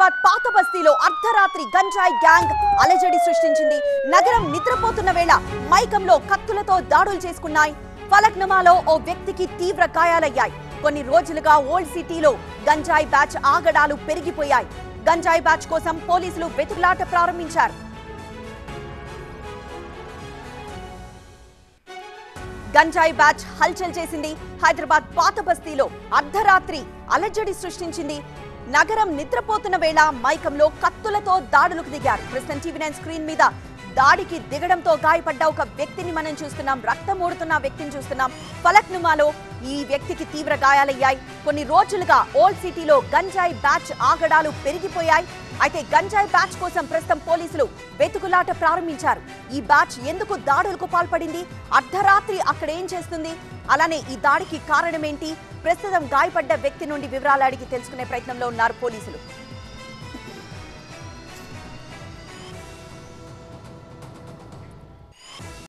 హైదరాబాద్ పాత బస్తీలో అర్ధరాత్రి గంజాయి గ్యాంగ్ అలజడి సృష్టించింది నగరం నిద్రపోతున్న వేళ మైకంలో కత్తులతో దాడులు చేసుకున్నాయి ఫలక్నమాలో ఓ వ్యక్తికి తీవ్ర గాయాలయ్యాయి కొన్ని రోజులుగా ఓల్డ్ సిటీలో గంజాయి బ్యాచ్ ఆగడాలు పెరిగిపోయాయి గంజాయి బ్యాచ్ కోసం పోలీసులు వెతుకులాట ప్రారంభించారు గంజాయి బ్యాచ్ హల్చల్ చేసింది హైదరాబాద్ పాత బస్తీలో అర్ధరాత్రి అలజడి సృష్టించింది నగరం నిద్రపోతున్న వేళ మైకంలో కత్తులతో దాడులకు దిగారు ప్రస్తుతం టీవీ నైన్ స్క్రీన్ మీద దాడికి దిగడంతో గాయపడ్డ ఒక వ్యక్తిని మనం చూస్తున్నాం రక్తం ఓడుతున్న వ్యక్తిని చూస్తున్నాం ఫలక్నుమాలో ఈ వ్యక్తికి తీవ్ర గాయాలయ్యాయి కొన్ని రోజులుగా ఓల్డ్ సిటీలో గంజాయి బ్యాచ్ ఆగడాలు పెరిగిపోయాయి అయితే గంజాయి బ్యాచ్ కోసం ప్రస్తుతం పోలీసులు వెతుకులాట ప్రారంభించారు ఈ బ్యాచ్ ఎందుకు దాడులకు పాల్పడింది అర్ధరాత్రి అక్కడ ఏం చేస్తుంది అలానే ఈ దాడికి కారణమేంటి ప్రస్తుతం గాయపడ్డ వ్యక్తి నుండి వివరాలు అడిగి తెలుసుకునే ప్రయత్నంలో ఉన్నారు పోలీసులు